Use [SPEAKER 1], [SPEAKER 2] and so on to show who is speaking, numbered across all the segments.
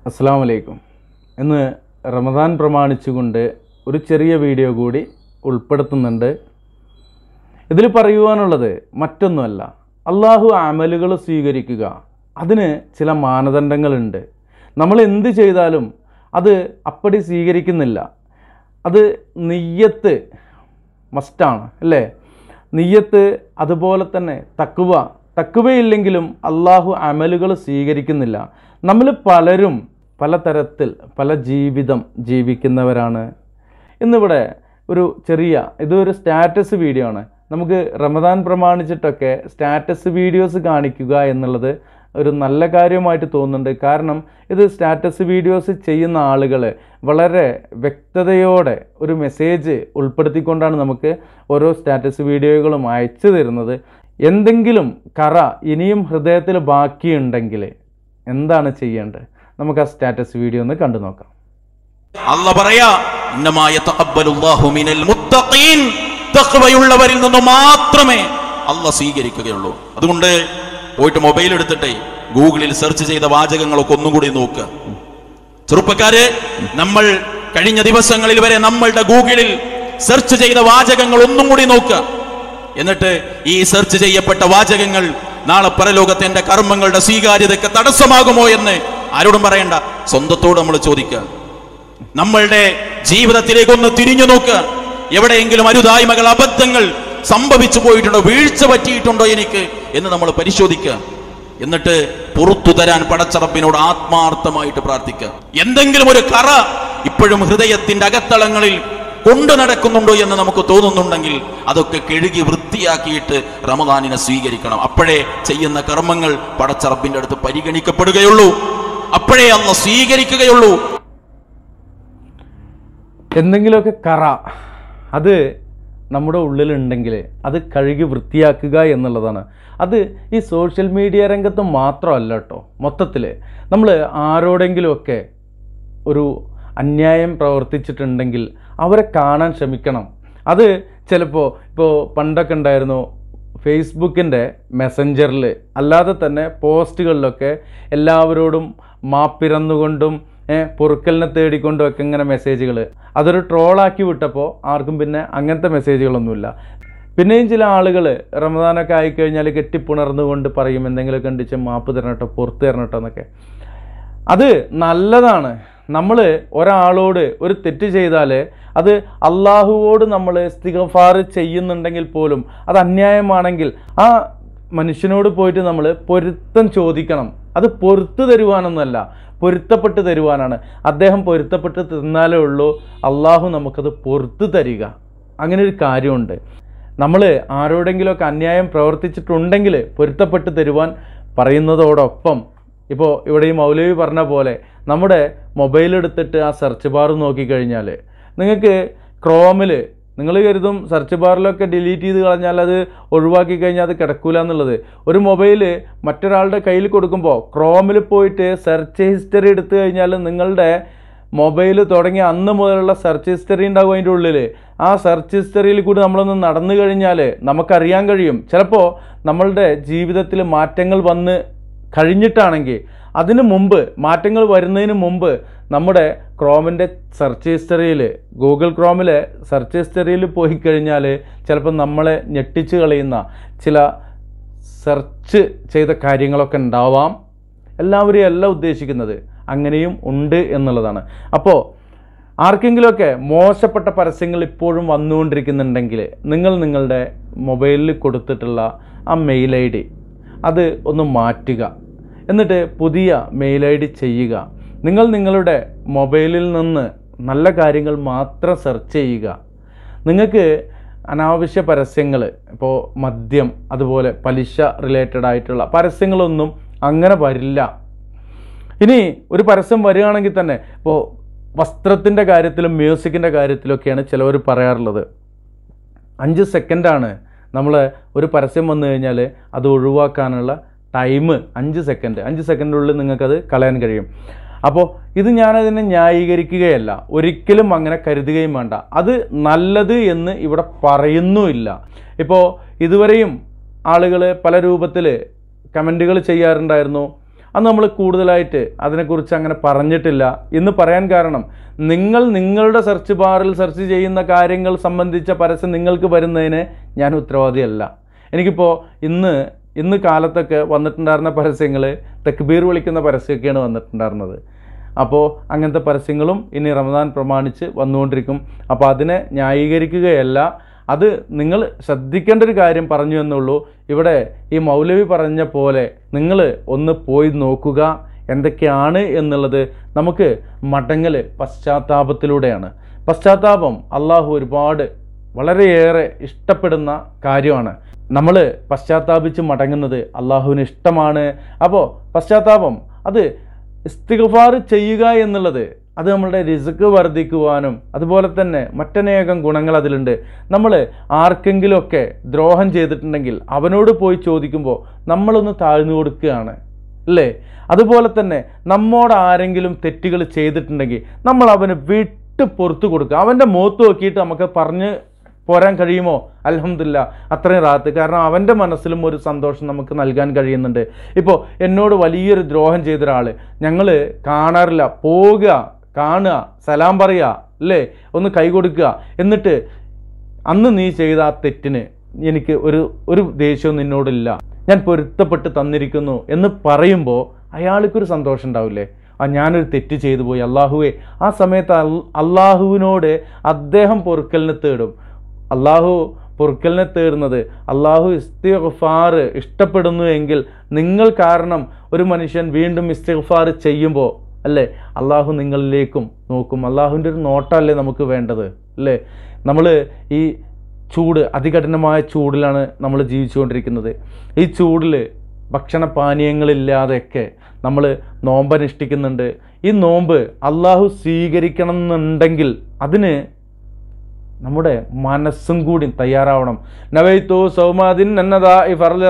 [SPEAKER 1] അസ്സാം വലൈക്കും ഇന്ന് റമദാൻ പ്രമാണിച്ചുകൊണ്ട് ഒരു ചെറിയ വീഡിയോ കൂടി ഉൾപ്പെടുത്തുന്നുണ്ട് ഇതിൽ പറയുവാനുള്ളത് മറ്റൊന്നുമല്ല അള്ളാഹു അമലുകൾ സ്വീകരിക്കുക അതിന് ചില മാനദണ്ഡങ്ങളുണ്ട് നമ്മൾ എന്ത് ചെയ്താലും അത് അപ്പടി സ്വീകരിക്കുന്നില്ല അത് നെയ്യത്ത് മസ്റ്റാണ് അല്ലേ നെയ്യത്ത് അതുപോലെ തന്നെ തക്കുവ തക്കുവയില്ലെങ്കിലും അള്ളാഹു അമലുകൾ സ്വീകരിക്കുന്നില്ല നമ്മൾ പലരും പലതരത്തിൽ പല ജീവിതം ജീവിക്കുന്നവരാണ് ഇന്നിവിടെ ഒരു ചെറിയ ഇതൊരു സ്റ്റാറ്റസ് വീഡിയോ ആണ് നമുക്ക് റമദാൻ പ്രമാണിച്ചിട്ടൊക്കെ സ്റ്റാറ്റസ് വീഡിയോസ് കാണിക്കുക എന്നുള്ളത് ഒരു നല്ല കാര്യമായിട്ട് തോന്നുന്നുണ്ട് കാരണം ഇത് സ്റ്റാറ്റസ് വീഡിയോസ് ചെയ്യുന്ന ആളുകൾ വളരെ വ്യക്തതയോടെ ഒരു മെസ്സേജ് ഉൾപ്പെടുത്തിക്കൊണ്ടാണ് നമുക്ക് ഓരോ സ്റ്റാറ്റസ് വീഡിയോകളും അയച്ചു തരുന്നത് എന്തെങ്കിലും കറ ഇനിയും ഹൃദയത്തിൽ ബാക്കിയുണ്ടെങ്കിൽ എന്താണ് ചെയ്യേണ്ടത് നമുക്ക് ആ സ്റ്റാറ്റസ് വീഡിയോ ഒന്ന് കണ്ടു നോക്കാം
[SPEAKER 2] അല്ല പറയാ ഇന്നമാ യതഖബ്ബലുല്ലാഹു മിനൽ മുത്തഖീൻ തഖ്വയുള്ളവരിൽ നിന്ന് മാത്രമേ അല്ല സ്വീകരിക്കുകയുള്ളൂ അതുകൊണ്ട് പോയിട്ട് മൊബൈൽ എടുത്തിട്ടേ ഗൂഗിളിൽ സെർച്ച് ചെയ്ത വാചകങ്ങളൊക്കെ ഒന്നും കൂടി നോക്കുക ചെറുപ്പക്കാര് നമ്മൾ കഴിഞ്ഞ ദിവസങ്ങളിൽ വരെ നമ്മളുടെ ഗൂഗിളിൽ സെർച്ച് ചെയ്ത വാചകങ്ങൾ ഒന്നും കൂടി നോക്കുക എന്നിട്ട് ഈ സെർച്ച് ചെയ്യപ്പെട്ട വാചകങ്ങൾ നാളെ പരലോകത്തെ എന്റെ കർമ്മങ്ങളുടെ സ്വീകാര്യതയ്ക്ക് തടസ്സമാകുമോ എന്ന് ആരോടും പറയണ്ട സ്വന്തത്തോട് നമ്മൾ ചോദിക്കുക നമ്മളുടെ ജീവിതത്തിലേക്ക് ഒന്ന് തിരിഞ്ഞു നോക്കുക എവിടെയെങ്കിലും അരുതായ്മകൾ അബദ്ധങ്ങൾ സംഭവിച്ചു പോയിട്ടുണ്ടോ വീഴ്ച പറ്റിയിട്ടുണ്ടോ എനിക്ക് എന്ന് നമ്മൾ പരിശോധിക്കുക എന്നിട്ട് പുറത്തു തരാൻ പടച്ചറപ്പിനോട് ആത്മാർത്ഥമായിട്ട് പ്രാർത്ഥിക്കുക എന്തെങ്കിലും ഒരു കറ ഇപ്പോഴും ഹൃദയത്തിന്റെ അകത്തളങ്ങളിൽ കൊണ്ടു നടക്കുന്നുണ്ടോ എന്ന് നമുക്ക് തോന്നുന്നുണ്ടെങ്കിൽ അതൊക്കെ കഴുകി വൃത്തിയാക്കിയിട്ട് റമദാനിനെ സ്വീകരിക്കണം അപ്പോഴേ ചെയ്യുന്ന കർമ്മങ്ങൾ പടച്ചറപ്പിന്റെ അടുത്ത് പരിഗണിക്കപ്പെടുകയുള്ളൂ അപ്പോഴേ അന്ന് സ്വീകരിക്കുകയുള്ളൂ
[SPEAKER 1] എന്തെങ്കിലുമൊക്കെ കറ അത് നമ്മുടെ ഉള്ളിലുണ്ടെങ്കിൽ അത് കഴുകി വൃത്തിയാക്കുക എന്നുള്ളതാണ് അത് ഈ സോഷ്യൽ മീഡിയ രംഗത്ത് മാത്രമല്ല കേട്ടോ മൊത്തത്തിൽ നമ്മൾ ആരോടെങ്കിലുമൊക്കെ ഒരു അന്യായം പ്രവർത്തിച്ചിട്ടുണ്ടെങ്കിൽ അവരെ കാണാൻ ശ്രമിക്കണം അത് ചിലപ്പോൾ ഇപ്പോൾ പണ്ടൊക്കെ ഉണ്ടായിരുന്നു ഫേസ്ബുക്കിൻ്റെ മെസ്സഞ്ചറിൽ അല്ലാതെ തന്നെ പോസ്റ്റുകളിലൊക്കെ എല്ലാവരോടും മാപ്പിറന്നുകൊണ്ടും ഏഹ്, പൊറുക്കലിനെ തേടിക്കൊണ്ടും ഒക്കെ ഇങ്ങനെ മെസ്സേജുകൾ അതൊരു ട്രോളാക്കി വിട്ടപ്പോൾ ആർക്കും പിന്നെ അങ്ങനത്തെ മെസ്സേജുകളൊന്നുമില്ല പിന്നെയും ചില ആളുകൾ റമദാനൊക്കെ ആയിക്കഴിഞ്ഞാൽ കെട്ടിപ്പുണർന്നുകൊണ്ട് പറയും എന്തെങ്കിലുമൊക്കെ കണ്ടിച്ച് മാപ്പ് തരണട്ടോ പുറത്ത് തരണട്ടോ എന്നൊക്കെ അത് നല്ലതാണ് നമ്മൾ ഒരാളോട് ഒരു തെറ്റ് ചെയ്താൽ അത് അള്ളാഹുവോട് നമ്മൾ ഇസ്തിഗഫാർ ചെയ്യുന്നുണ്ടെങ്കിൽ പോലും അത് അന്യായമാണെങ്കിൽ ആ മനുഷ്യനോട് പോയിട്ട് നമ്മൾ പൊരുത്തം ചോദിക്കണം അത് പൊരുത്തു തരുവാനൊന്നുമല്ല പൊരുത്തപ്പെട്ട് തരുവാനാണ് അദ്ദേഹം പൊരുത്തപ്പെട്ട് തിന്നാലേ ഉള്ളൂ അള്ളാഹു നമുക്കത് പൊറത്തു തരിക അങ്ങനെ ഒരു കാര്യമുണ്ട് നമ്മൾ ആരോടെങ്കിലുമൊക്കെ അന്യായം പ്രവർത്തിച്ചിട്ടുണ്ടെങ്കിൽ പൊരുത്തപ്പെട്ട് തരുവാൻ പറയുന്നതോടൊപ്പം ഇപ്പോൾ ഇവിടെ ഈ മൗലവി പറഞ്ഞ പോലെ നമ്മുടെ മൊബൈൽ എടുത്തിട്ട് ആ സെർച്ച് ബാർ നോക്കിക്കഴിഞ്ഞാൽ നിങ്ങൾക്ക് ക്രോമിൽ നിങ്ങൾ കരുതും സെർച്ച് ബാറിലൊക്കെ ഡിലീറ്റ് ചെയ്ത് കളഞ്ഞാൽ അത് ഒഴിവാക്കി കഴിഞ്ഞാൽ അത് കിടക്കൂല എന്നുള്ളത് ഒരു മൊബൈൽ മറ്റൊരാളുടെ കയ്യിൽ കൊടുക്കുമ്പോൾ ക്രോമിൽ പോയിട്ട് സെർച്ച് ഹിസ്റ്ററി എടുത്തു കഴിഞ്ഞാൽ നിങ്ങളുടെ മൊബൈൽ തുടങ്ങി അന്ന് മുതലുള്ള സെർച്ച് ഹിസ്റ്ററി ഉണ്ടാകും അതിൻ്റെ ഉള്ളിൽ ആ സെർച്ച് ഹിസ്റ്ററിയിൽ കൂടി നമ്മളൊന്ന് നടന്നു കഴിഞ്ഞാൽ നമുക്കറിയാൻ കഴിയും ചിലപ്പോൾ നമ്മളുടെ ജീവിതത്തിൽ മാറ്റങ്ങൾ വന്ന് കഴിഞ്ഞിട്ടാണെങ്കിൽ അതിന് മുമ്പ് മാറ്റങ്ങൾ വരുന്നതിന് മുമ്പ് നമ്മുടെ ക്രോമിൻ്റെ സെർച്ച് ഹിസ്റ്ററിയിൽ ഗൂഗിൾ ക്രോമിലെ സെർച്ച് ഹിസ്റ്ററിയിൽ പോയി കഴിഞ്ഞാൽ ചിലപ്പോൾ നമ്മളെ ഞെട്ടിച്ച് കളയുന്ന ചില സെർച്ച് ചെയ്ത കാര്യങ്ങളൊക്കെ ഉണ്ടാവാം എല്ലാവരെയും അല്ല ഉദ്ദേശിക്കുന്നത് അങ്ങനെയും ഉണ്ട് എന്നുള്ളതാണ് അപ്പോൾ ആർക്കെങ്കിലുമൊക്കെ മോശപ്പെട്ട പരസ്യങ്ങൾ ഇപ്പോഴും വന്നുകൊണ്ടിരിക്കുന്നുണ്ടെങ്കിൽ നിങ്ങൾ നിങ്ങളുടെ മൊബൈലിൽ കൊടുത്തിട്ടുള്ള ആ മെയിൽ ഐ ഡി അത് ഒന്ന് മാറ്റുക എന്നിട്ട് പുതിയ മെയിൽ ഐ ഡി ചെയ്യുക നിങ്ങൾ നിങ്ങളുടെ മൊബൈലിൽ നിന്ന് നല്ല കാര്യങ്ങൾ മാത്രം സെർച്ച് ചെയ്യുക നിങ്ങൾക്ക് അനാവശ്യ പരസ്യങ്ങൾ ഇപ്പോൾ മദ്യം അതുപോലെ പലിശ റിലേറ്റഡ് ആയിട്ടുള്ള പരസ്യങ്ങളൊന്നും അങ്ങനെ വരില്ല ഇനി ഒരു പരസ്യം വരികയാണെങ്കിൽ തന്നെ ഇപ്പോൾ വസ്ത്രത്തിൻ്റെ കാര്യത്തിലും മ്യൂസിക്കിൻ്റെ കാര്യത്തിലൊക്കെയാണ് ചിലവർ പറയാറുള്ളത് അഞ്ച് സെക്കൻഡാണ് നമ്മൾ ഒരു പരസ്യം വന്നു കഴിഞ്ഞാൽ അത് ഒഴിവാക്കാനുള്ള ടൈം അഞ്ച് സെക്കൻഡ് അഞ്ച് സെക്കൻഡിനുള്ളിൽ നിങ്ങൾക്കത് കളയാൻ കഴിയും അപ്പോൾ ഇത് ഞാനതിനെ ന്യായീകരിക്കുകയല്ല ഒരിക്കലും അങ്ങനെ കരുതുകയും വേണ്ട അത് നല്ലത് എന്ന് ഇവിടെ പറയുന്നുമില്ല ഇപ്പോൾ ഇതുവരെയും ആളുകൾ പല രൂപത്തിൽ കമൻറ്റുകൾ ചെയ്യാറുണ്ടായിരുന്നു അന്ന് നമ്മൾ കൂടുതലായിട്ട് അതിനെക്കുറിച്ച് അങ്ങനെ പറഞ്ഞിട്ടില്ല എന്ന് പറയാൻ കാരണം നിങ്ങൾ നിങ്ങളുടെ സെർച്ച് ബാറിൽ സെർച്ച് ചെയ്യുന്ന കാര്യങ്ങൾ സംബന്ധിച്ച പരസ്യം നിങ്ങൾക്ക് വരുന്നതിന് ഞാൻ ഉത്തരവാദിയല്ല എനിക്കിപ്പോൾ ഇന്ന് ഇന്ന് കാലത്തൊക്കെ വന്നിട്ടുണ്ടായിരുന്ന പരസ്യങ്ങൾ തെക്ബീർ വിളിക്കുന്ന പരസ്യമൊക്കെയാണ് വന്നിട്ടുണ്ടായിരുന്നത് അപ്പോൾ അങ്ങനത്തെ പരസ്യങ്ങളും ഇനി റമദാൻ പ്രമാണിച്ച് വന്നുകൊണ്ടിരിക്കും അപ്പോൾ അതിനെ ന്യായീകരിക്കുകയല്ല അത് നിങ്ങൾ ശ്രദ്ധിക്കേണ്ട ഒരു കാര്യം പറഞ്ഞു എന്നുള്ളൂ ഇവിടെ ഈ മൗലവി പറഞ്ഞ പോലെ നിങ്ങൾ ഒന്ന് പോയി നോക്കുക എന്തൊക്കെയാണ് എന്നുള്ളത് നമുക്ക് മടങ്ങൽ പശ്ചാത്താപത്തിലൂടെയാണ് പശ്ചാത്താപം അള്ളാഹു ഒരുപാട് വളരെയേറെ ഇഷ്ടപ്പെടുന്ന കാര്യമാണ് നമ്മൾ പശ്ചാത്താപിച്ച് മടങ്ങുന്നത് അള്ളാഹുവിന് ഇഷ്ടമാണ് അപ്പോൾ പശ്ചാത്താപം അത് ഇസ്തിഗ്ഫാർ ചെയ്യുക എന്നുള്ളത് അത് നമ്മളുടെ റിസ്ക് വർദ്ധിക്കുവാനും അതുപോലെ തന്നെ മറ്റനേകം ഗുണങ്ങൾ അതിലുണ്ട് നമ്മൾ ആർക്കെങ്കിലുമൊക്കെ ദ്രോഹം ചെയ്തിട്ടുണ്ടെങ്കിൽ അവനോട് പോയി ചോദിക്കുമ്പോൾ നമ്മളൊന്ന് താഴ്ന്നു കൊടുക്കുകയാണ് അല്ലേ അതുപോലെ തന്നെ നമ്മോട് ആരെങ്കിലും തെറ്റുകൾ ചെയ്തിട്ടുണ്ടെങ്കിൽ നമ്മൾ അവന് വിട്ട് പുറത്തു കൊടുക്കുക അവൻ്റെ മുഖത്ത് നോക്കിയിട്ട് നമുക്ക് പറഞ്ഞ് പോരാൻ കഴിയുമോ അലഹമില്ല അത്രയും റാത്ത് കാരണം അവൻ്റെ മനസ്സിലും ഒരു സന്തോഷം നമുക്ക് നൽകാൻ കഴിയുന്നുണ്ട് ഇപ്പോൾ എന്നോട് വലിയൊരു ദ്രോഹം ചെയ്ത ഒരാൾ ഞങ്ങൾ കാണാറില്ല പോവുക കാണുക സലാം പറയുക അല്ലേ ഒന്ന് കൈ കൊടുക്കുക എന്നിട്ട് അന്ന് നീ ചെയ്ത ആ തെറ്റിന് എനിക്ക് ഒരു ഒരു ദേഷ്യവും നിന്നോടില്ല ഞാൻ പൊരുത്തപ്പെട്ട് തന്നിരിക്കുന്നു എന്ന് പറയുമ്പോൾ അയാൾക്കൊരു സന്തോഷം ഉണ്ടാവില്ലേ ആ ഞാനൊരു തെറ്റ് ചെയ്തു പോയി അള്ളാഹുവെ ആ സമയത്ത് അൽ- അള്ളാഹുവിനോട് അദ്ദേഹം പൊറുക്കലിന് തേടും അള്ളാഹു പൊറുക്കലിനെ തേടുന്നത് അള്ളാഹു ഇസ്തിഗ്ഫാർ ഇഷ്ടപ്പെടുന്നു എങ്കിൽ നിങ്ങൾ കാരണം ഒരു മനുഷ്യൻ വീണ്ടും ഇസ്തിഗ്ഫാർ ചെയ്യുമ്പോൾ അല്ലേ അള്ളാഹു നിങ്ങളിലേക്കും നോക്കും അള്ളാഹുവിൻ്റെ ഒരു നോട്ടമല്ലേ നമുക്ക് വേണ്ടത് അല്ലേ നമ്മൾ ഈ ചൂട് അതികഠിനമായ ചൂടിലാണ് നമ്മൾ ജീവിച്ചുകൊണ്ടിരിക്കുന്നത് ഈ ചൂടിൽ ഭക്ഷണ പാനീയങ്ങളില്ലാതെയൊക്കെ നമ്മൾ നോമ്പനുഷ്ഠിക്കുന്നുണ്ട് ഈ നോമ്പ് അള്ളാഹു സ്വീകരിക്കണം എന്നുണ്ടെങ്കിൽ അതിന് നമ്മുടെ മനസ്സും കൂടി തയ്യാറാവണം നവൈത്തു സൗമാദിൻ എന്നതാ ഈ ഫർല്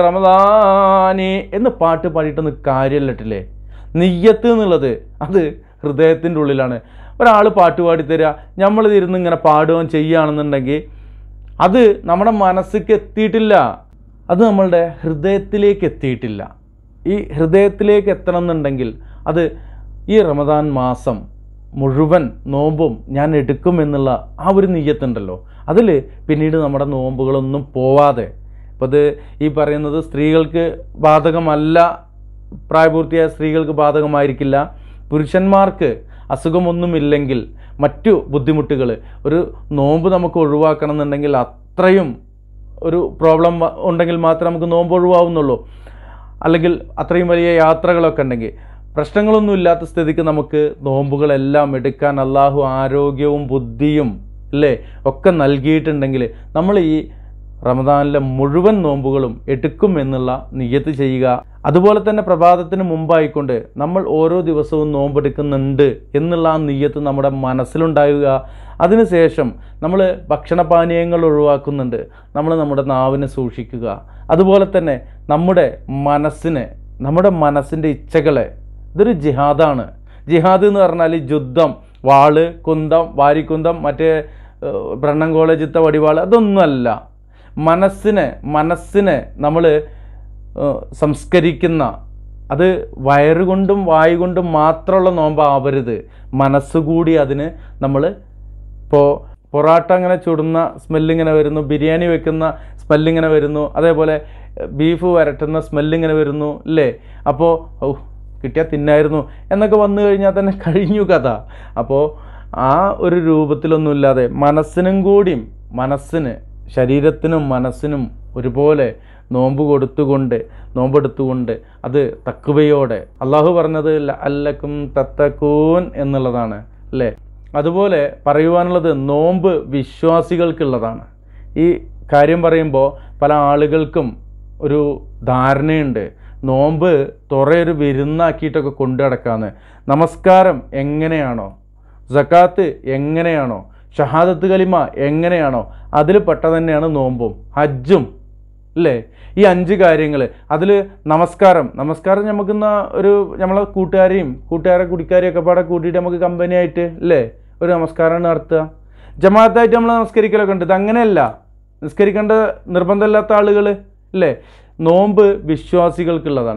[SPEAKER 1] റമദാനി എന്ന് പാട്ട് പാടിയിട്ടൊന്നും കാര്യമല്ലട്ടില്ലേ നെയ്യത്ത് എന്നുള്ളത് അത് ഹൃദയത്തിൻ്റെ ഉള്ളിലാണ് ഒരാൾ പാട്ട് പാടിത്തരിക നമ്മളിത് ഇരുന്ന് ഇങ്ങനെ പാടുകയും ചെയ്യുകയാണെന്നുണ്ടെങ്കിൽ അത് നമ്മുടെ മനസ്സിക്ക് എത്തിയിട്ടില്ല അത് നമ്മളുടെ ഹൃദയത്തിലേക്ക് എത്തിയിട്ടില്ല ഈ ഹൃദയത്തിലേക്ക് എത്തണം എന്നുണ്ടെങ്കിൽ അത് ഈ റമദാൻ മാസം മുഴുവൻ നോമ്പും ഞാൻ എടുക്കും എന്നുള്ള ആ ഒരു നെയ്യത്തുണ്ടല്ലോ അതിൽ പിന്നീട് നമ്മുടെ നോമ്പുകളൊന്നും പോവാതെ അപ്പോൾ അത് ഈ പറയുന്നത് സ്ത്രീകൾക്ക് ബാധകമല്ല പ്രായപൂർത്തിയായ സ്ത്രീകൾക്ക് ബാധകമായിരിക്കില്ല പുരുഷന്മാർക്ക് അസുഖമൊന്നുമില്ലെങ്കിൽ മറ്റു ബുദ്ധിമുട്ടുകൾ ഒരു നോമ്പ് നമുക്ക് ഒഴിവാക്കണം എന്നുണ്ടെങ്കിൽ അത്രയും ഒരു പ്രോബ്ലം ഉണ്ടെങ്കിൽ മാത്രമേ നമുക്ക് നോമ്പ് ഒഴിവാവുന്നുള്ളൂ അല്ലെങ്കിൽ അത്രയും വലിയ യാത്രകളൊക്കെ ഉണ്ടെങ്കിൽ പ്രശ്നങ്ങളൊന്നും ഇല്ലാത്ത സ്ഥിതിക്ക് നമുക്ക് നോമ്പുകളെല്ലാം എടുക്കാൻ അള്ളാഹു ആരോഗ്യവും ബുദ്ധിയും അല്ലേ ഒക്കെ നൽകിയിട്ടുണ്ടെങ്കിൽ നമ്മൾ ഈ റമദാനിലെ മുഴുവൻ നോമ്പുകളും എടുക്കും എന്നുള്ള നിയത്ത് ചെയ്യുക അതുപോലെ തന്നെ പ്രഭാതത്തിന് മുമ്പായിക്കൊണ്ട് നമ്മൾ ഓരോ ദിവസവും നോമ്പെടുക്കുന്നുണ്ട് എന്നുള്ള ആ നിയത്ത് നമ്മുടെ മനസ്സിലുണ്ടാവുക അതിനുശേഷം നമ്മൾ ഭക്ഷണപാനീയങ്ങൾ ഒഴിവാക്കുന്നുണ്ട് നമ്മൾ നമ്മുടെ നാവിനെ സൂക്ഷിക്കുക അതുപോലെ തന്നെ നമ്മുടെ മനസ്സിനെ നമ്മുടെ മനസ്സിൻ്റെ ഇച്ഛകളെ ഇതൊരു ജിഹാദാണ് ജിഹാദ് എന്ന് പറഞ്ഞാൽ യുദ്ധം വാള് കുന്തം വാരിക്കുന്തം മറ്റേ ഏഹ്, ബ്രണ്ണൻ കോളേജിത്തെ വടിവാള് അതൊന്നുമല്ല മനസ്സിനെ മനസ്സിനെ നമ്മൾ സംസ്കരിക്കുന്ന അത് വയറുകൊണ്ടും വായു കൊണ്ടും മാത്രമുള്ള നോമ്പാവരുത് മനസ്സുകൂടി അതിന് നമ്മൾ ഇപ്പോൾ പൊറാട്ട അങ്ങനെ ചുടുന്ന സ്മെല്ലിങ്ങനെ വരുന്നു ബിരിയാണി വെക്കുന്ന സ്മെല്ലിങ്ങനെ വരുന്നു അതേപോലെ എഹ്, ബീഫ് വരട്ടുന്ന സ്മെല്ലിങ്ങനെ വരുന്നു അല്ലേ അപ്പോൾ ഔ കിട്ടിയാൽ തിന്നായിരുന്നു എന്നൊക്കെ വന്നു കഴിഞ്ഞാൽ തന്നെ കഴിഞ്ഞു കഥ അപ്പോൾ ആ ഒരു രൂപത്തിലൊന്നുമില്ലാതെ മനസ്സിനും കൂടിയും മനസ്സിന് ശരീരത്തിനും മനസ്സിനും ഒരുപോലെ നോമ്പ് കൊടുത്തുകൊണ്ട് നോമ്പെടുത്തുകൊണ്ട് അത് തക്കുവയോടെ അള്ളാഹു പറഞ്ഞത് അല്ലക്കും തത്തക്കൂൻ എന്നുള്ളതാണ് അല്ലേ അതുപോലെ പറയുവാനുള്ളത് നോമ്പ് വിശ്വാസികൾക്കുള്ളതാണ് ഈ കാര്യം പറയുമ്പോൾ പല ആളുകൾക്കും ഒരു ധാരണയുണ്ട് നോമ്പ് തുറയൊരു വിരുന്നാക്കിയിട്ടൊക്കെ കൊണ്ടു നടക്കാന്ന് നമസ്കാരം എങ്ങനെയാണോ സക്കാത്ത് എങ്ങനെയാണോ ഷഹാദത്ത് കലിമ എങ്ങനെയാണോ അതിൽ പെട്ട തന്നെയാണ് നോമ്പും ഹജ്ജും അല്ലേ ഈ അഞ്ച് കാര്യങ്ങൾ അതിൽ നമസ്കാരം നമസ്കാരം നമുക്കിന്ന ഒരു നമ്മളെ കൂട്ടുകാരെയും കൂട്ടുകാരെ കുടിക്കാരെയും ഒക്കെ പാടെ കൂട്ടിയിട്ട് നമുക്ക് കമ്പനി ആയിട്ട് അല്ലേ ഒരു നമസ്കാരം നടത്തുക ജമാഅത്തായിട്ട് നമ്മൾ നമസ്കരിക്കലൊക്കെ ഉണ്ട് ഇത് അങ്ങനെയല്ല നിസ്കരിക്കേണ്ട നിർബന്ധമില്ലാത്ത ആളുകൾ അല്ലേ നോമ്പ് വിശ്വാസികൾക്കുള്ളതാണ്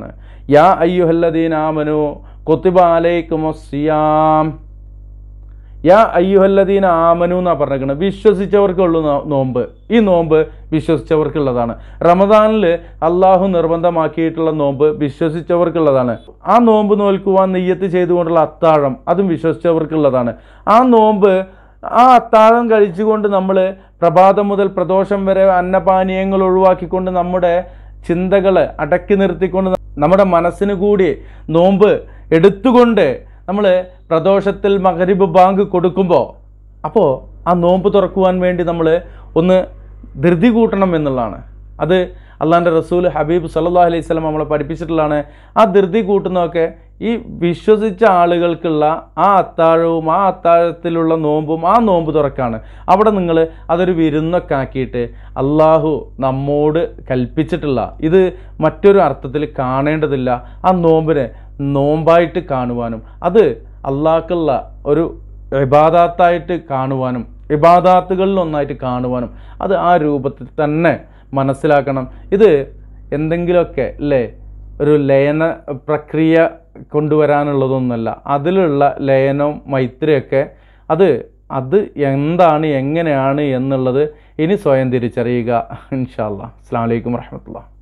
[SPEAKER 1] യാ അയ്യുഹല്ലദീൻ ആമനു കൊത്തിബ അലൈക്കുമൊസിയാം യാ അയ്യുഹല്ലദീൻ ആമനു എന്നാ പറഞ്ഞേക്കുന്നത് വിശ്വസിച്ചവർക്കുള്ളൂ നോ- നോമ്പ് ഈ നോമ്പ് വിശ്വസിച്ചവർക്കുള്ളതാണ് റമദാനിൽ അള്ളാഹു നിർബന്ധമാക്കിയിട്ടുള്ള നോമ്പ് വിശ്വസിച്ചവർക്കുള്ളതാണ് ആ നോമ്പ് നോൽക്കുവാൻ നെയ്യത്ത് ചെയ്തുകൊണ്ടുള്ള അത്താഴം അതും വിശ്വസിച്ചവർക്കുള്ളതാണ് ആ നോമ്പ് ആ അത്താഴം കഴിച്ചുകൊണ്ട് നമ്മൾ പ്രഭാതം മുതൽ പ്രദോഷം വരെ അന്നപാനീയങ്ങൾ ഒഴിവാക്കിക്കൊണ്ട് നമ്മുടെ ചിന്തകൾ അടക്കി നിർത്തിക്കൊണ്ട് നമ്മുടെ മനസ്സിന് കൂടി നോമ്പ് എടുത്തുകൊണ്ട് നമ്മൾ പ്രദോഷത്തിൽ മകരിബ് ബാങ്ക് കൊടുക്കുമ്പോൾ അപ്പോൾ ആ നോമ്പ് തുറക്കുവാൻ വേണ്ടി നമ്മൾ ഒന്ന് ധൃതി കൂട്ടണം എന്നുള്ളതാണ് അത് അള്ളാൻ്റെ റസൂൽ ഹബീബ് സല്ലാ അലൈഹി സ്വലം നമ്മളെ പഠിപ്പിച്ചിട്ടുള്ളതാണ് ആ ധൃതി കൂട്ടുന്നതൊക്കെ ഈ വിശ്വസിച്ച ആളുകൾക്കുള്ള ആ അത്താഴവും ആ അത്താഴത്തിലുള്ള നോമ്പും ആ നോമ്പ് തുറക്കാണ് അവിടെ നിങ്ങൾ അതൊരു വിരുന്നൊക്കെ ആക്കിയിട്ട് അള്ളാഹു നമ്മോട് കൽപ്പിച്ചിട്ടുള്ള ഇത് മറ്റൊരു അർത്ഥത്തിൽ കാണേണ്ടതില്ല ആ നോമ്പിനെ നോമ്പായിട്ട് കാണുവാനും അത് അള്ളാഹ്ക്കുള്ള ഒരു ഇബാദാത്തായിട്ട് കാണുവാനും ഇബാദാത്തുകളിൽ ഒന്നായിട്ട് കാണുവാനും അത് ആ രൂപത്തിൽ തന്നെ മനസ്സിലാക്കണം ഇത് എന്തെങ്കിലുമൊക്കെ അല്ലേ ഒരു ലയന പ്രക്രിയ കൊണ്ടുവരാനുള്ളതൊന്നുമല്ല അതിലുള്ള ലയനവും മൈത്രിയൊക്കെ അത് അത് എന്താണ് എങ്ങനെയാണ് എന്നുള്ളത് ഇനി സ്വയം തിരിച്ചറിയുക ഇൻഷാ അല്ലാ അസ്സാം വലൈക്കും വർഹമത്തുള്ള